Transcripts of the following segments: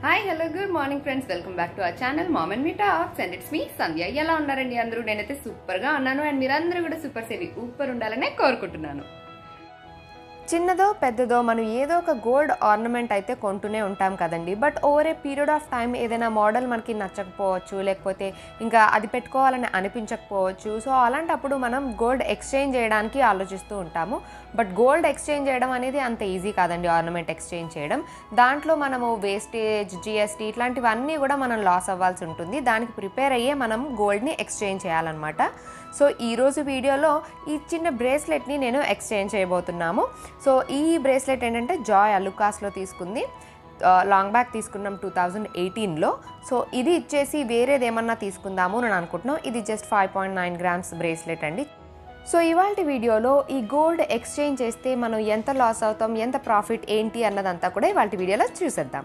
Hi hello good morning friends welcome back to our channel mom and me talks and it's me Sandhya ఎలా ఉన్నారండి అందరూ నేనైతే super గా ఉన్నాను అండ్ మీరందరూ కూడా సూపర్ సేవి ఊపర్ ఉండాలనే కోరుకుంటున్నాను చిన్నదో పెద్దదో మనం ఏదో ఒక గోల్డ్ ఆర్నమెంట్ అయితే కొంటూనే ఉంటాం కదండి but over a period of time ఏదైనా మోడల్ మనకి నచ్చకపోవచ్చు లేకపోతే ఇంకా అది పెట్టుకోవాలని అనిపించకపోవచ్చు సో అలాంటప్పుడు మనం గోల్డ్ ఎక్స్చేంజ్ చేయడానికి ఆలోచిస్తూ ఉంటాము బట్ గోల్డ్ ఎక్స్చేంజ్ చేయడం అనేది అంత ఈజీ కాదండి ఆర్నమెంట్ ఎక్స్చేంజ్ చేయడం దాంట్లో మనము వేస్టేజ్ జిఎస్టీ ఇట్లాంటివన్నీ కూడా మనం లాస్ అవ్వాల్సి ఉంటుంది దానికి ప్రిపేర్ అయ్యే మనం గోల్డ్ని ఎక్స్చేంజ్ చేయాలన్నమాట సో ఈరోజు వీడియోలో ఈ చిన్న బ్రేస్లెట్ని నేను ఎక్స్చేంజ్ చేయబోతున్నాము సో ఈ బ్రేస్లెట్ ఏంటంటే జాయ్ అలుకాస్లో తీసుకుంది ఆ, లాంగ్ బ్యాక్ తీసుకున్నాం టూ థౌజండ్ ఎయిటీన్లో సో ఇది ఇచ్చేసి వేరేది ఏమన్నా తీసుకుందాము అని అనుకుంటున్నాం ఇది just five point nine grams bracelet అండి సో ఇవాళ వీడియోలో ఈ గోల్డ్ ఎక్స్చేంజ్ చేస్తే మనం ఎంత లాస్ అవుతాం ఎంత ప్రాఫిట్ ఏంటి అన్నదంతా కూడా ఇవాళ వీడియోలో చూసేద్దాం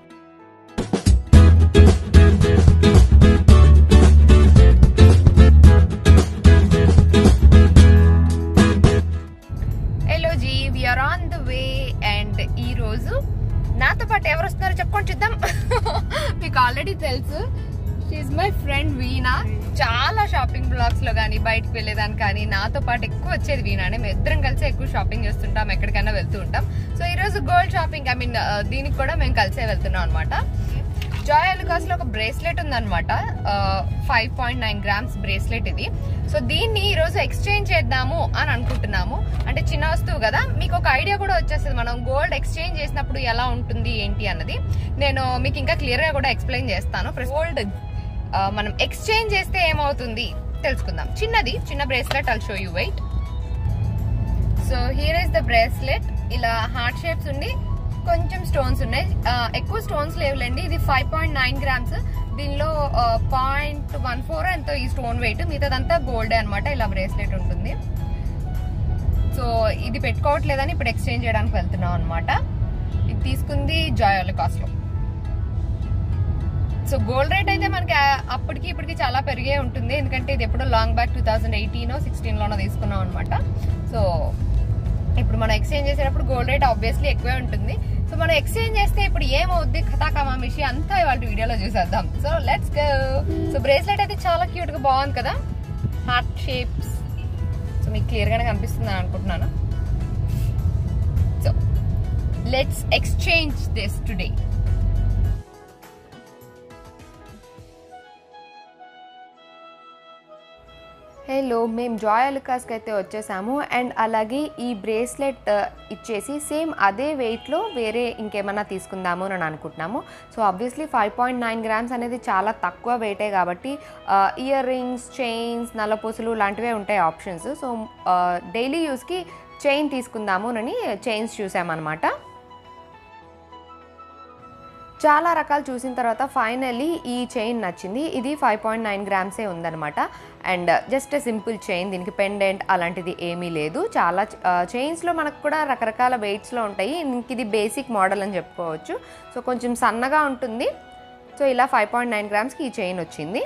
hello ji we are on the way and ఈ రోజు నాతో పాటు ఎవరు వస్తున్నారో చెప్పుకొని చూద్దాం మీకు ఆల్రెడీ తెలుసు షీఈ్ మై ఫ్రెండ్ వీణా చాలా షాపింగ్ బ్లాగ్స్ లో కానీ బయటకు వెళ్ళేదాన్ని కానీ నాతో పాటు ఎక్కువ వచ్చేది వీణానే మేము ఇద్దరం కలిసి ఎక్కువ షాపింగ్ చేస్తుంటాం ఎక్కడికైనా వెళ్తూ ఉంటాం సో ఈ రోజు గోల్డ్ షాపింగ్ ఐ మీన్ దీనికి కూడా మేము కలిసే వెళ్తున్నాం అనమాట జాయ్ అలుకాస్ లో ఒక బ్రేస్లెట్ ఉందన్నమాట five point nine grams bracelet ఇది సో దీన్ని ఈ రోజు ఎక్స్చేంజ్ చేద్దాము అని అనుకుంటున్నాము అంటే చిన్న వస్తువు కదా మీకు ఒక ఐడియా కూడా వచ్చేస్తుంది మనం గోల్డ్ ఎక్స్చేంజ్ చేసినప్పుడు ఎలా ఉంటుంది ఏంటి అన్నది నేను మీకు ఇంకా క్లియర్ గా కూడా ఎక్స్ప్లెయిన్ చేస్తాను గోల్డ్ మనం ఎక్స్చేంజ్ చేస్తే ఏమవుతుంది తెలుసుకుందాం చిన్నది చిన్న bracelet I'll show you weight so here is the bracelet ఇలా హార్ట్ షేప్స్ ఉండి కొంచెం స్టోన్స్ ఉన్నాయి ఆ, ఎక్కువ స్టోన్స్ లేవులేండి ఇది ఫైవ్ పాయింట్ నైన్ గ్రామ్స్ దీనిలో పాయింట్ వన్ ఫోర్ ఎంతో ఈ స్టోన్ వెయిట్ మిగతాదంతా గోల్డ్ అన్నమాట ఇలా బ్రేస్లెట్ ఉంటుంది సో ఇది పెట్టుకోవట్లేదని ఇప్పుడు ఎక్స్చేంజ్ చేయడానికి వెళ్తున్నాం అనమాట ఇది తీసుకుంది జాయాల కాస్ట్ లో సో గోల్డ్ రేట్ అయితే మనకి ఆ- అప్పటికి ఇప్పటికి చాలా పెరిగే ఉంటుంది ఎందుకంటే ఇది ఎప్పుడో long back two thousand eighteen sixteen లోనో తీసుకున్నాం అనమాట సో ఇప్పుడు మనం ఎక్స్చేంజ్ చేసేటప్పుడు గోల్డ్ రేట్ ఆబ్వియస్లీ ఎక్కువే ఉంటుంది సో మనం ఎక్స్చేంజ్ చేస్తే ఇప్పుడు ఏమవుద్ది కథాకమామిషి అంతా ఇవాళ వీడియోలో చూసేద్దాం so let's go so bracelet అయితే చాలా క్యూట్ గా బాగుంది కదా హార్ట్ షేప్స్ సో మీకు క్లియర్ గానే కనిపిస్తుంది అనుకుంటున్నాను so let's exchange this today hello మేము జాయ్ అలుకాస్కి అయితే వచ్చేసాము అండ్ అలాగే ఈ బ్రేస్లెట్ ఆ, ఇచ్చేసి సేమ్ అదే వెయిట్లో వేరే ఇంకేమన్నా తీసుకుందాము అని అనుకుంటున్నాము so obviously five point nine grams అనేది చాలా తక్కువ వెయిటే కాబట్టి ఇయర్ రింగ్స్ చైన్స్ నల్లపూసలు లాంటివే ఉంటాయి ఆప్షన్స్ సో డైలీ యూస్కి చైన్ తీసుకుందాము అని చైన్స్ చూసామన్నమాట చాలా రకాలు చూసిన తర్వాత ఫైనల్లీ ఈ చైన్ నచ్చింది ఇది ఫైవ్ పాయింట్ నైన్ గ్రామ్సే ఉందన్నమాట అండ్ జస్ట్ సింపుల్ చైన్ దీనికి పెండెంట్ అలాంటిది ఏమీ లేదు చాలా చైన్స్లో మనకు కూడా రకరకాల వెయిట్స్లో ఉంటాయి ఇంక ఇది బేసిక్ మోడల్ అని చెప్పుకోవచ్చు సో కొంచెం సన్నగా ఉంటుంది సో ఇలా ఫైవ్ పాయింట్ నైన్ గ్రామ్స్కి ఈ చైన్ వచ్చింది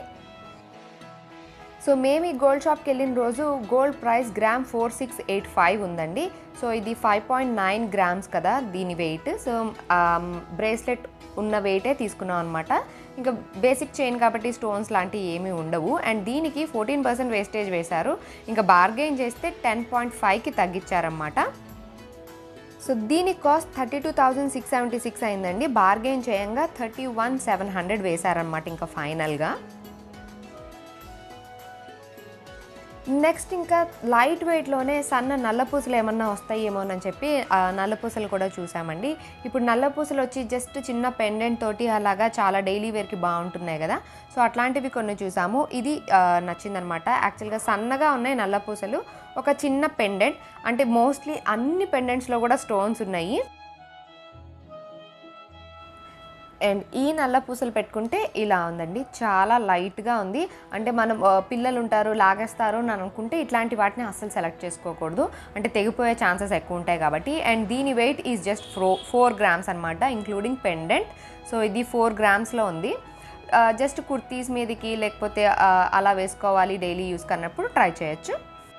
సో మేము ఈ గోల్డ్ షాప్కి వెళ్ళిన రోజు gold price gram four six eight five ఉందండి సో ఇది ఫైవ్ పాయింట్ నైన్ గ్రామ్స్ కదా దీని వెయిట్ సో బ్రేస్లెట్ ఉన్న వెయిటే తీసుకున్నాం అనమాట ఇంకా బేసిక్ చైన్ కాబట్టి స్టోన్స్ లాంటివి ఏమీ ఉండవు అండ్ దీనికి ఫోర్టీన్ పర్సెంట్ వేస్టేజ్ వేశారు ఇంకా బార్గెయిన్ చేస్తే టెన్ పాయింట్ ఫైవ్కి తగ్గించారన్నమాట సో దీని cost thirty two thousand six seventy six అయిందండి బార్గెయిన్ చేయంగా థర్టీ వన్ సెవెన్ హండ్రెడ్ వేశారనమాట ఇంకా ఫైనల్గా నెక్స్ట్ ఇంకా లైట్ వెయిట్లోనే సన్న నల్లపూసలు ఏమన్నా వస్తాయేమోనని చెప్పి ఆ నల్లపూసలు కూడా చూసామండి ఇప్పుడు నల్లపూసలు వచ్చి జస్ట్ చిన్న పెండెంట్ తోటి అలాగా చాలా డైలీ వేర్కి బాగుంటున్నాయి కదా సో అట్లాంటివి కొన్ని చూసాము ఇది ఆ, నచ్చిందనమాట యాక్చువల్గా సన్నగా ఉన్నాయి నల్లపూసలు ఒక చిన్న పెండెంట్ అంటే మోస్ట్లీ అన్ని పెండెంట్స్లో కూడా స్టోన్స్ ఉన్నాయి అండ్ ఈ నల్ల పూసలు పెట్టుకుంటే ఇలా ఉందండి చాలా లైట్గా ఉంది అంటే మనం ఆ, పిల్లలు ఉంటారు లాగేస్తారు అని అనుకుంటే ఇట్లాంటి వాటిని అస్సలు సెలెక్ట్ చేసుకోకూడదు అంటే తెగిపోయే ఛాన్సెస్ ఎక్కువ ఉంటాయి కాబట్టి అండ్ దీని weight is just fo four grams అనమాట ఇంక్లూడింగ్ పెండెంట్ సో ఇది ఫోర్ గ్రామ్స్లో ఉంది జస్ట్ కుర్తీస్ మీదకి లేకపోతే ఆ, అలా వేసుకోవాలి డైలీ యూస్ కన్నప్పుడు ట్రై చేయొచ్చు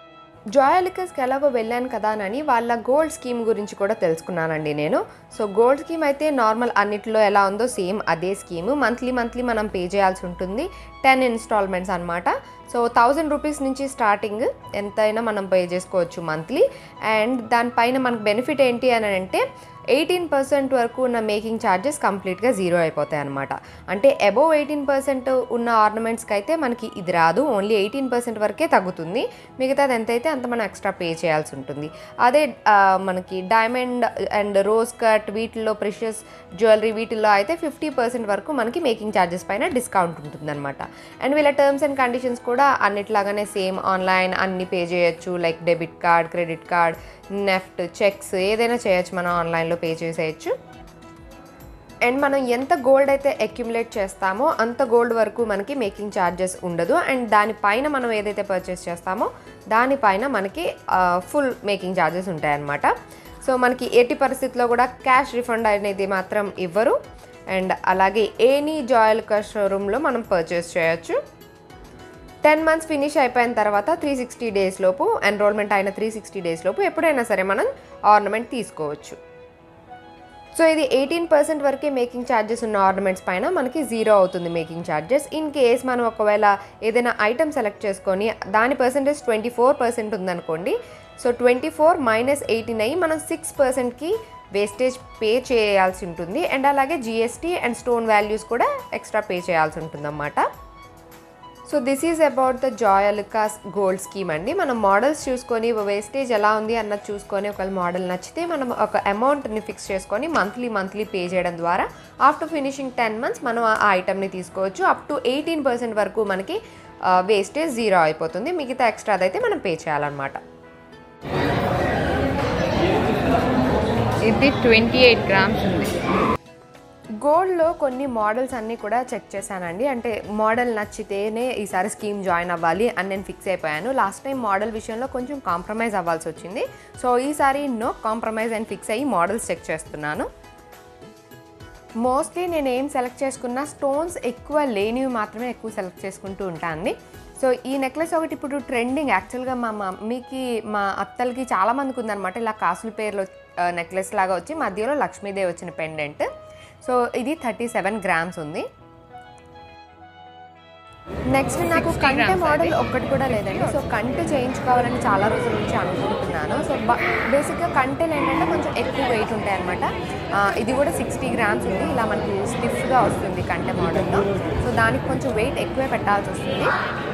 జాయాలికస్కి ఎలాగో వెళ్ళాను కదా అని వాళ్ళ గోల్డ్ స్కీమ్ గురించి కూడా తెలుసుకున్నానండి నేను సో గోల్డ్ స్కీమ్ అయితే నార్మల్ అన్నిటిలో ఎలా ఉందో సేమ్ అదే స్కీమ్ మంత్లీ మంత్లీ మనం పే చేయాల్సి ఉంటుంది టెన్ ఇన్స్టాల్మెంట్స్ అనమాట సో థౌజండ్ రూపీస్ నుంచి స్టార్టింగ్ ఎంతైనా మనం పే చేసుకోవచ్చు మంత్లీ అండ్ దానిపైన మనకు బెనిఫిట్ ఏంటి అని అంటే ఎయిటీన్ పర్సెంట్ వరకు ఉన్న మేకింగ్ ఛార్జెస్ కంప్లీట్గా జీరో అయిపోతాయి అనమాట అంటే అబోవ్ ఎయిటీన్ పర్సెంట్ ఉన్న ఆర్నమెంట్స్కి అయితే మనకి ఇది రాదు ఓన్లీ ఎయిటీన్ పర్సెంట్ వరకే తగ్గుతుంది మిగతాది ఎంతైతే అంత మనం ఎక్స్ట్రా పే చేయాల్సి ఉంటుంది అదే ఆ, మనకి డైమండ్ అండ్ రోజ్ కట్ వీటిల్లో ప్రిషియస్ జ్యువెలరీ వీటిల్లో అయితే ఫిఫ్టీ పర్సెంట్ వరకు మనకి మేకింగ్ ఛార్జెస్ పైన డిస్కౌంట్ ఉంటుందన్నమాట అండ్ వీళ్ళ టర్మ్స్ అండ్ కండిషన్స్ కూడా అన్నిట్లాగానే సేమ్ ఆన్లైన్ అన్ని పే చేయొచ్చు like debit card credit card NEFT cheques ఏదైనా చేయొచ్చు మనం ఆన్లైన్లో పే చేసేయచ్చు అండ్ మనం ఎంత గోల్డ్ అయితే అక్యుములేట్ చేస్తామో అంత గోల్డ్ వరకు మనకి మేకింగ్ ఛార్జెస్ ఉండదు అండ్ దానిపైన మనం ఏదైతే పర్చేస్ చేస్తామో దానిపైన మనకి ఫుల్ మేకింగ్ ఛార్జెస్ ఉంటాయన్నమాట సో మనకి ఎట్టి పరిస్థితిలో కూడా క్యాష్ రిఫండ్ అనేది మాత్రం ఇవ్వరు అండ్ అలాగే ఎనీ జాయల్ షోరూంలో మనం పర్చేస్ చేయొచ్చు టెన్ మంత్స్ ఫినిష్ అయిపోయిన తర్వాత త్రీ సిక్స్టీ డేస్ లోపు ఎన్రోల్మెంట్ అయిన త్రీ సిక్స్టీ డేస్ లోపు ఎప్పుడైనా సరే మనం ఆర్నమెంట్ తీసుకోవచ్చు సో ఇది ఎయిటీన్ పర్సెంట్ వరకే మేకింగ్ ఛార్జెస్ ఉన్న ఆర్నమెంట్స్ పైన మనకి జీరో అవుతుంది మేకింగ్ ఛార్జెస్ ఇన్ కేస్ మనం ఒకవేళ ఏదైనా ఐటమ్ సెలెక్ట్ చేసుకొని దాని పర్సెంటేజ్ ట్వంటీ ఫోర్ పర్సెంట్ ఉందనుకోండి so twenty four minus eighteen అయ్యి మనం సిక్స్ పర్సెంట్కి వేస్టేజ్ పే చేయాల్సి ఉంటుంది అండ్ అలాగే జిఎస్టీ అండ్ స్టోన్ వాల్యూస్ కూడా ఎక్స్ట్రా పే చేయాల్సి ఉంటుందన్నమాట so this is about the Joy Alukkas gold scheme అండి మనం మోడల్స్ చూసుకొని వేస్టేజ్ ఎలా ఉంది అన్నది చూసుకొని ఒకవేళ మోడల్ నచ్చితే మనం ఒక అమౌంట్ని ఫిక్స్ చేసుకొని మంత్లీ మంత్లీ పే చేయడం ద్వారా ఆఫ్టర్ ఫినిషింగ్ టెన్ మంత్స్ మనం ఆ ఐటమ్ని తీసుకోవచ్చు అప్ టు ఎయిటీన్ పర్సెంట్ వరకు మనకి వేస్టేజ్ జీరో అయిపోతుంది మిగతా ఎక్స్ట్రా అయితే మనం పే చేయాలన్నమాట ఇది ట్వంటీ ఎయిట్ గ్రామ్స్ ఉంది గోల్డ్లో కొన్ని మోడల్స్ అన్నీ కూడా చెక్ చేశానండి అంటే మోడల్ నచ్చితేనే ఈసారి స్కీమ్ జాయిన్ అవ్వాలి అని నేను ఫిక్స్ అయిపోయాను లాస్ట్ టైం మోడల్ విషయంలో కొంచెం కాంప్రమైజ్ అవ్వాల్సి వచ్చింది సో ఈసారి నో కాంప్రమైజ్ అని ఫిక్స్ అయ్యి మోడల్స్ చెక్ చేస్తున్నాను మోస్ట్లీ నేను ఏం సెలెక్ట్ చేసుకున్న స్టోన్స్ ఎక్కువ లేనివి మాత్రమే ఎక్కువ సెలెక్ట్ చేసుకుంటూ ఉంటాను సో ఈ నెక్లెస్ ఒకటి ఇప్పుడు ట్రెండింగ్ యాక్చువల్గా మా మమ్మీకి మా అత్తలకి చాలా మందికి ఉందన్నమాట ఇలా కాసుల పేర్లో నెక్లెస్ లాగా వచ్చి మధ్యలో లక్ష్మీదేవి వచ్చిన పెండెంట్ సో ఇది థర్టీ సెవెన్ గ్రామ్స్ ఉంది నెక్స్ట్ నాకు 60 కంటె grams మోడల్ అది. ఒక్కటి కూడా లేదండి సో కంటె చేయించుకోవాలని చాలా రోజుల నుంచి అనుకుంటున్నాను సో బేసిక్గా కంటెలు ఏంటంటే కొంచెం ఎక్కువ వెయిట్ ఉంటాయి అనమాట ఇది కూడా సిక్స్టీ గ్రామ్స్ ఉంది ఇలా మనకి స్టిఫ్గా వస్తుంది కంటె మోడల్లో సో దానికి కొంచెం వెయిట్ ఎక్కువే పెట్టాల్సి వస్తుంది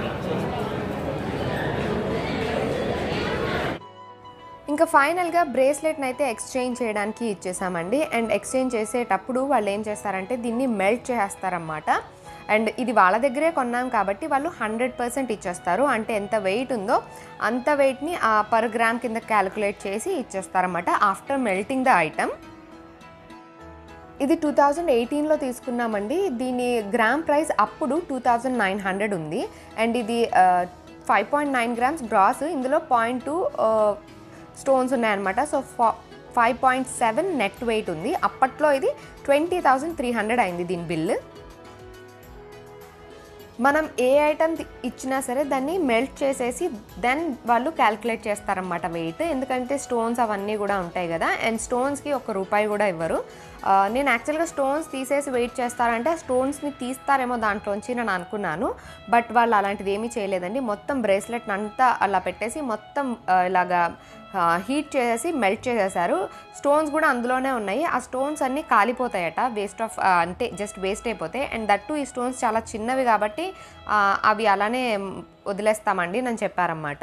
ఇంకా ఫైనల్గా బ్రేస్లెట్ని అయితే ఎక్స్చేంజ్ చేయడానికి ఇచ్చేసామండి అండ్ ఎక్స్చేంజ్ చేసేటప్పుడు వాళ్ళు ఏం చేస్తారంటే దీన్ని మెల్ట్ చేస్తారన్నమాట అండ్ ఇది వాళ్ళ దగ్గరే కొన్నాం కాబట్టి వాళ్ళు హండ్రెడ్ పర్సెంట్ ఇచ్చేస్తారు అంటే ఎంత వెయిట్ ఉందో అంత వెయిట్ని ఆ పర్ గ్రామ్ కింద క్యాలిక్యులేట్ చేసి ఇచ్చేస్తారన్నమాట ఆఫ్టర్ మెల్టింగ్ ద ఐటమ్ ఇది టూ థౌజండ్ ఎయిటీన్లో తీసుకున్నామండి దీని గ్రామ్ ప్రైస్ అప్పుడు టూ థౌజండ్ నైన్ హండ్రెడ్ ఉంది అండ్ ఇది ఫైవ్ పాయింట్ నైన్ గ్రామ్స్ బ్రాస్ ఇందులో పాయింట్ టూ స్టోన్స్ ఉన్నాయన్నమాట సో ఫా five point seven net weight ఉంది అప్పట్లో ఇది ట్వంటీ థౌజండ్ త్రీ హండ్రెడ్ అయింది దీని బిల్ మనం ఏ ఐటమ్ ఇచ్చినా సరే దాన్ని మెల్ట్ చేసేసి దెన్ వాళ్ళు క్యాల్కులేట్ చేస్తారన్నమాట వెయిట్ ఎందుకంటే స్టోన్స్ అవన్నీ కూడా ఉంటాయి కదా అండ్ స్టోన్స్కి ఒక రూపాయి కూడా ఇవ్వరు ఆ, నేను యాక్చువల్గా స్టోన్స్ తీసేసి వెయిట్ చేస్తారంటే ఆ స్టోన్స్ని తీస్తారేమో దాంట్లోంచి నేను అనుకున్నాను బట్ వాళ్ళు అలాంటిది ఏమీ చేయలేదండి మొత్తం బ్రేస్లెట్ అంతా అలా పెట్టేసి మొత్తం ఆ, ఇలాగా హీట్ చేసేసి మెల్ట్ చేసేసారు స్టోన్స్ కూడా అందులోనే ఉన్నాయి ఆ స్టోన్స్ అన్నీ కాలిపోతాయట వేస్ట్ ఆఫ్ అంటే జస్ట్ వేస్ట్ అయిపోతాయి అండ్ దట్టు ఈ స్టోన్స్ చాలా చిన్నవి కాబట్టి ఆ, అవి అలానే వదిలేస్తామండి నన్ను చెప్పారన్నమాట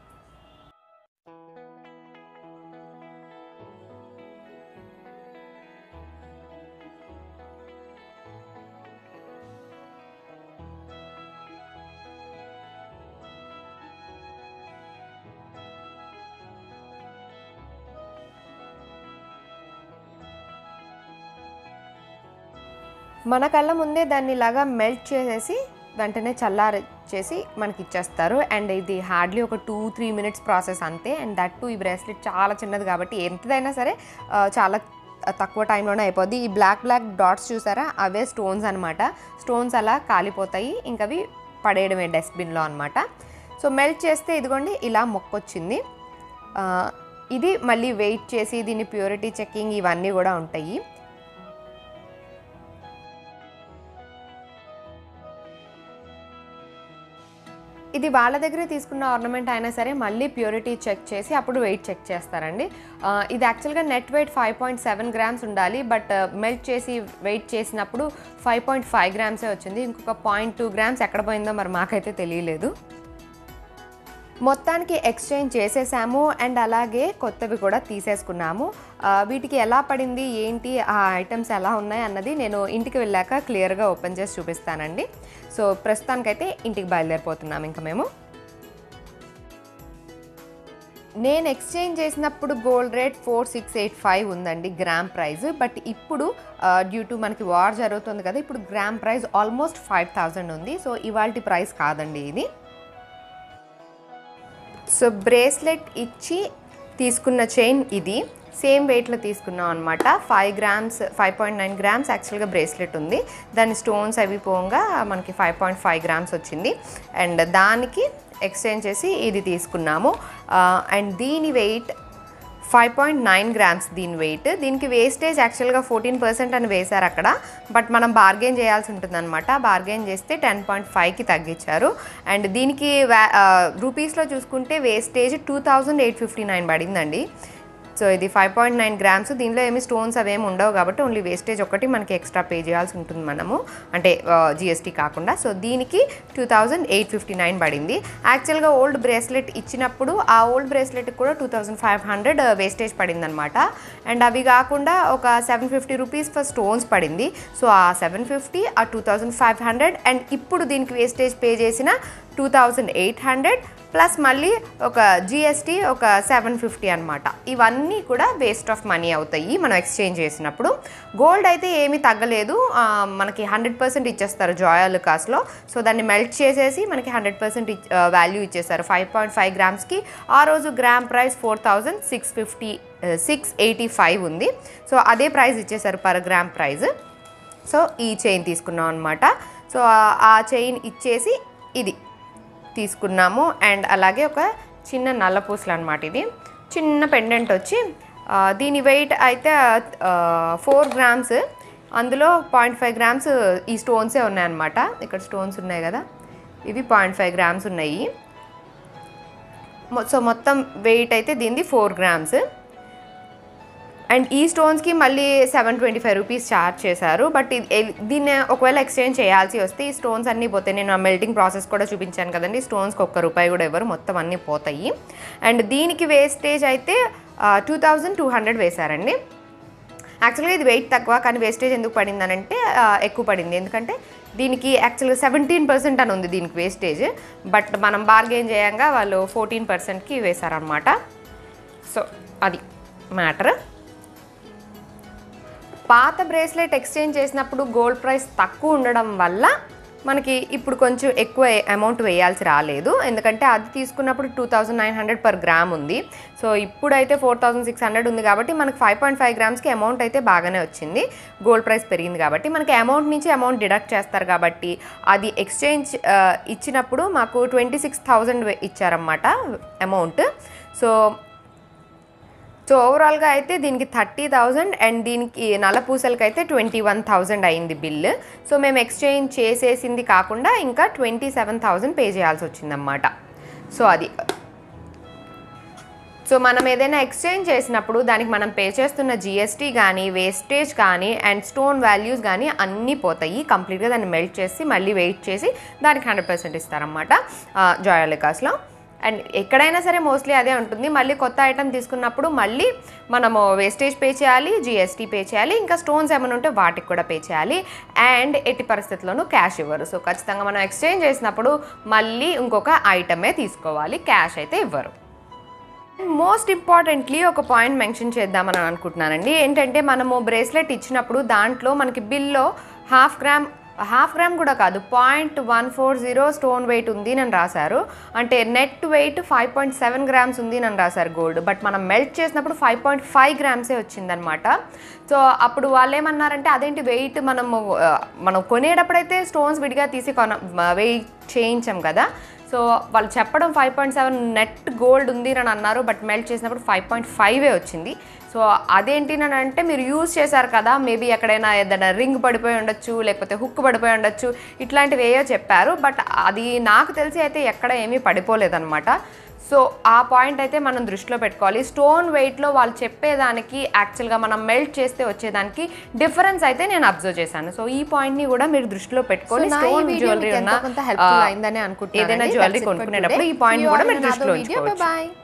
మన కళ్ళ ముందే దాన్ని ఇలాగా మెల్ట్ చేసేసి వెంటనే చల్లారి చేసి మనకి ఇచ్చేస్తారు అండ్ ఇది హార్డ్లీ ఒక టూ త్రీ మినిట్స్ ప్రాసెస్ అంతే అండ్ దట్ టు ఈ బ్రేస్లెట్ చాలా చిన్నది కాబట్టి ఎంతదైనా సరే ఆ, చాలా తక్కువ టైంలోనే అయిపోద్ది ఈ బ్లాక్ బ్లాక్ డాట్స్ చూసారా అవే స్టోన్స్ అనమాట స్టోన్స్ అలా కాలిపోతాయి ఇంకా అవి పడేయడమే డస్ట్బిన్లో అనమాట సో మెల్ట్ చేస్తే ఇదిగోండి ఇలా మొక్కొచ్చింది ఆ, ఇది మళ్ళీ వెయిట్ చేసి దీని ప్యూరిటీ చెక్కింగ్ ఇవన్నీ కూడా ఉంటాయి ఇది వాళ్ళ దగ్గరే తీసుకున్న ఆర్నమెంట్ అయినా సరే మళ్ళీ ప్యూరిటీ చెక్ చేసి అప్పుడు వెయిట్ చెక్ చేస్తారండి ఆ, ఇది యాక్చువల్గా net weight five point seven grams ఉండాలి బట్ మెల్ట్ చేసి వెయిట్ చేసినప్పుడు ఫైవ్ పాయింట్ ఫైవ్ గ్రామ్సే వచ్చింది ఇంకొక పాయింట్ టూ గ్రామ్స్ ఎక్కడ పోయిందో మరి మాకైతే తెలియలేదు మొత్తానికి ఎక్స్చేంజ్ చేసేసాము అండ్ అలాగే కొత్తవి కూడా తీసేసుకున్నాము ఆ, వీటికి ఎలా పడింది ఏంటి ఆ ఐటమ్స్ ఎలా ఉన్నాయి అన్నది నేను ఇంటికి వెళ్ళాక క్లియర్గా ఓపెన్ చేసి చూపిస్తానండి సో ప్రస్తుతానికైతే ఇంటికి బయలుదేరిపోతున్నాం ఇంకా మేము నేను ఎక్స్చేంజ్ చేసినప్పుడు gold rate four six eight five ఉందండి గ్రామ్ ప్రైస్ బట్ ఇప్పుడు డ్యూ టు మనకి వార్ జరుగుతుంది కదా ఇప్పుడు gram price almost five thousand ఉంది సో ఇవాళ ప్రైస్ కాదండి ఇది సో బ్రేస్లెట్ ఇచ్చి తీసుకున్న చైన్ ఇది సేమ్ వెయిట్లో తీసుకున్నాం అనమాట five grams five point nine grams యాక్చువల్గా బ్రేస్లెట్ ఉంది దాని స్టోన్స్ అవి పోగా మనకి ఫైవ్ పాయింట్ ఫైవ్ గ్రామ్స్ వచ్చింది అండ్ దానికి ఎక్స్చేంజ్ చేసి ఇది తీసుకున్నాము అండ్ దీని weight five point nine grams దీని వెయిట్ దీనికి వేస్టేజ్ యాక్చువల్గా ఫోర్టీన్ పర్సెంట్ అని వేశారు అక్కడ బట్ మనం బార్గెన్ చేయాల్సి ఉంటుందన్నమాట బార్గెన్ చేస్తే టెన్ పాయింట్ ఫైవ్కి తగ్గించారు అండ్ దీనికి వ్యా రూపీస్లో చూసుకుంటే wastage two thousand eight fifty nine పడిందండి సో ఇది ఫైవ్ పాయింట్ నైన్ గ్రామ్స్ దీనిలో ఏమి స్టోన్స్ అవేమి ఉండవు కాబట్టి ఓన్లీ వేస్టేజ్ ఒకటి మనకి ఎక్స్ట్రా పే చేయాల్సి ఉంటుంది మనము అంటే జిఎస్టీ కాకుండా సో దీనికి two thousand eight fifty nine పడింది యాక్చువల్గా ఓల్డ్ బ్రేస్లెట్ ఇచ్చినప్పుడు ఆ ఓల్డ్ బ్రేస్లెట్కి కూడా two thousand five hundred wastage పడింది అనమాట అండ్ అవి కాకుండా ఒక seven fifty rupees for stones పడింది సో ఆ సెవెన్ ఫిఫ్టీ ఆ two thousand five hundred and ఇప్పుడు దీనికి వేస్టేజ్ పే చేసిన two thousand eight hundred plus మళ్ళీ ఒక జిఎస్టీ ఒక సెవెన్ ఫిఫ్టీ అనమాట ఇవన్నీ కూడా వేస్ట్ ఆఫ్ మనీ అవుతాయి మనం ఎక్స్చేంజ్ చేసినప్పుడు గోల్డ్ అయితే ఏమీ తగ్గలేదు ఆ, మనకి హండ్రెడ్ పర్సెంట్ ఇచ్చేస్తారు జాయల్ కాస్ట్లో సో దాన్ని మెల్ట్ చేసేసి మనకి హండ్రెడ్ పర్సెంట్ వాల్యూ ఇచ్చేస్తారు ఫైవ్ పాయింట్ ఫైవ్ గ్రామ్స్కి ఆ రోజు gram price four thousand six fifty six eighty five ఉంది సో అదే ప్రైస్ ఇచ్చేసారు పర్ గ్రామ్ ప్రైస్ సో ఈ చైన్ తీసుకున్నాం అనమాట సో ఆ- ఆ చైన్ ఇచ్చేసి ఇది తీసుకున్నాము అండ్ అలాగే ఒక చిన్న నల్ల పూసలు అనమాట ఇది చిన్న పెండెంట్ వచ్చి ఆ, దీని వెయిట్ అయితే ఫోర్ గ్రామ్స్ అందులో పాయింట్ ఫైవ్ గ్రామ్స్ ఈ స్టోన్సే ఉన్నాయన్నమాట ఇక్కడ స్టోన్స్ ఉన్నాయి కదా ఇవి పాయింట్ ఫైవ్ గ్రామ్స్ ఉన్నాయి మొ- సో మొత్తం వెయిట్ అయితే దీనిది ఫోర్ గ్రామ్స్ అండ్ ఈ స్టోన్స్కి మళ్ళీ seven twenty five rupees charge చేశారు బట్ ఇది ఎల్- దీన్ని ఒకవేళ ఎక్స్చేంజ్ చేయాల్సి వస్తే ఈ స్టోన్స్ అన్నీ పోతాయి నేను ఆ మెల్టింగ్ ప్రాసెస్ కూడా చూపించాను కదండి స్టోన్స్కి ఒక్క రూపాయి కూడా ఇవ్వరు మొత్తం అన్నీ పోతాయి అండ్ దీనికి వేస్టేజ్ అయితే టూ థౌజండ్ టూ హండ్రెడ్ వేశారండి యాక్చువల్గా ఇది వెయిట్ తక్కువ కానీ వేస్టేజ్ ఎందుకు పడింది అని అంటే ఆ, ఎక్కువ పడింది ఎందుకంటే దీనికి యాక్చువల్గా సెవెంటీన్ పర్సెంట్ అని ఉంది దీనికి వేస్టేజ్ బట్ మనం బార్గెన్ చేయంగా వాళ్ళు ఫోర్టీన్ పర్సెంట్కి వేశారనమాట సో అది మ్యాటర్ పాత బ్రేస్లెట్ ఎక్స్చేంజ్ చేసినప్పుడు గోల్డ్ ప్రైస్ తక్కువ ఉండడం వల్ల మనకి ఇప్పుడు కొంచెం ఎక్కువ అమౌంట్ వేయాల్సి రాలేదు ఎందుకంటే అది తీసుకున్నప్పుడు two thousand nine hundred per gram ఉంది సో ఇప్పుడైతే ఫోర్ థౌజండ్ సిక్స్ హండ్రెడ్ ఉంది కాబట్టి మనకి ఫైవ్ పాయింట్ ఫైవ్ గ్రామ్స్కి అమౌంట్ అయితే బాగానే వచ్చింది గోల్డ్ ప్రైస్ పెరిగింది కాబట్టి మనకి అమౌంట్ నుంచి అమౌంట్ డిడక్ట్ చేస్తారు కాబట్టి అది ఎక్స్చేంజ్ ఆ, ఇచ్చినప్పుడు మాకు ట్వంటీ సిక్స్ థౌజండ్ ఇచ్చారన్నమాట అమౌంట్ సో సో ఓవరాల్గా అయితే దీనికి థర్టీ థౌజండ్ అండ్ దీనికి నల్ల పూసలకి అయితే ట్వంటీ వన్ థౌజండ్ అయింది బిల్ సో మేము ఎక్స్చేంజ్ చేసేసింది కాకుండా ఇంకా ట్వంటీ సెవెన్ థౌజండ్ పే చేయాల్సి వచ్చిందన్నమాట సో అది సో మనం ఏదైనా ఎక్స్చేంజ్ చేసినప్పుడు దానికి మనం పే చేస్తున్న జిఎస్టీ కానీ వేస్టేజ్ కానీ అండ్ స్టోన్ వాల్యూస్ కానీ అన్నీ పోతాయి కంప్లీట్గా దాన్ని మెల్ట్ చేసి మళ్ళీ వెయిట్ చేసి దానికి హండ్రెడ్ పర్సెంట్ ఇస్తారనమాట జాయాలికాస్లో అండ్ ఎక్కడైనా సరే మోస్ట్లీ అదే ఉంటుంది మళ్ళీ కొత్త ఐటమ్ తీసుకున్నప్పుడు మళ్ళీ మనము వేస్టేజ్ పే చేయాలి జిఎస్టీ పే చేయాలి ఇంకా స్టోన్స్ ఏమైనా ఉంటే వాటికి కూడా పే చేయాలి అండ్ ఎట్టి పరిస్థితుల్లోనూ క్యాష్ ఇవ్వరు సో ఖచ్చితంగా మనం ఎక్స్చేంజ్ చేసినప్పుడు మళ్ళీ ఇంకొక ఐటమే తీసుకోవాలి క్యాష్ అయితే ఇవ్వరు మోస్ట్ ఇంపార్టెంట్లీ ఒక పాయింట్ మెన్షన్ చేద్దామని అనుకుంటున్నానండి ఏంటంటే మనము బ్రేస్లెట్ ఇచ్చినప్పుడు దాంట్లో మనకి బిల్లో హాఫ్ గ్రామ్ హాఫ్ గ్రామ్ కూడా కాదు point one four zero stone weight ఉంది అని రాశారు అంటే net weight five point seven grams ఉంది అని రాశారు గోల్డ్ బట్ మనం మెల్ట్ చేసినప్పుడు ఫైవ్ పాయింట్ ఫైవ్ గ్రామ్సే వచ్చిందనమాట సో అప్పుడు వాళ్ళు ఏమన్నారంటే అదేంటి వెయిట్ మనము ఆ, మనం కొనేటప్పుడైతే స్టోన్స్ విడిగా తీసి కొన వెయిట్ చేయించాం కదా సో వాళ్ళు చెప్పడం five point seven net gold ఉంది అని అన్నారు బట్ మెల్ట్ చేసినప్పుడు ఫైవ్ పాయింట్ ఫైవే వచ్చింది సో అదేంటి అని అంటే మీరు యూజ్ చేశారు కదా మేబీ ఎక్కడైనా ఏదైనా రింగ్ పడిపోయి ఉండొచ్చు లేకపోతే హుక్ పడిపోయి ఉండొచ్చు ఇట్లాంటివి ఏయో చెప్పారు బట్ అది నాకు తెలిసి అయితే ఎక్కడ ఏమీ పడిపోలేదన్నమాట సో ఆ పాయింట్ అయితే మనం దృష్టిలో పెట్టుకోవాలి స్టోన్ వెయిట్లో వాళ్ళు చెప్పేదానికి యాక్చువల్గా మనం మెల్ట్ చేస్తే వచ్చేదానికి డిఫరెన్స్ అయితే నేను అబ్జర్వ్ చేశాను సో ఈ పాయింట్ని కూడా మీరు దృష్టిలో పెట్టుకొని So, నా ఈ స్టోన్ video జ్యువెలరీ మీకు ఉన్న ఎంతో కొంత helpful ఆ, అయిందని అనుకుంటున్నాను ఏదైనా అండి. జ్యువెలరీ That's it for కొనుక్కునేటప్పుడు today. ఈ పాయింట్ See you కూడా all in మీరు another దృష్టిలో video. ఉంచుకోవచ్చు Bye-bye.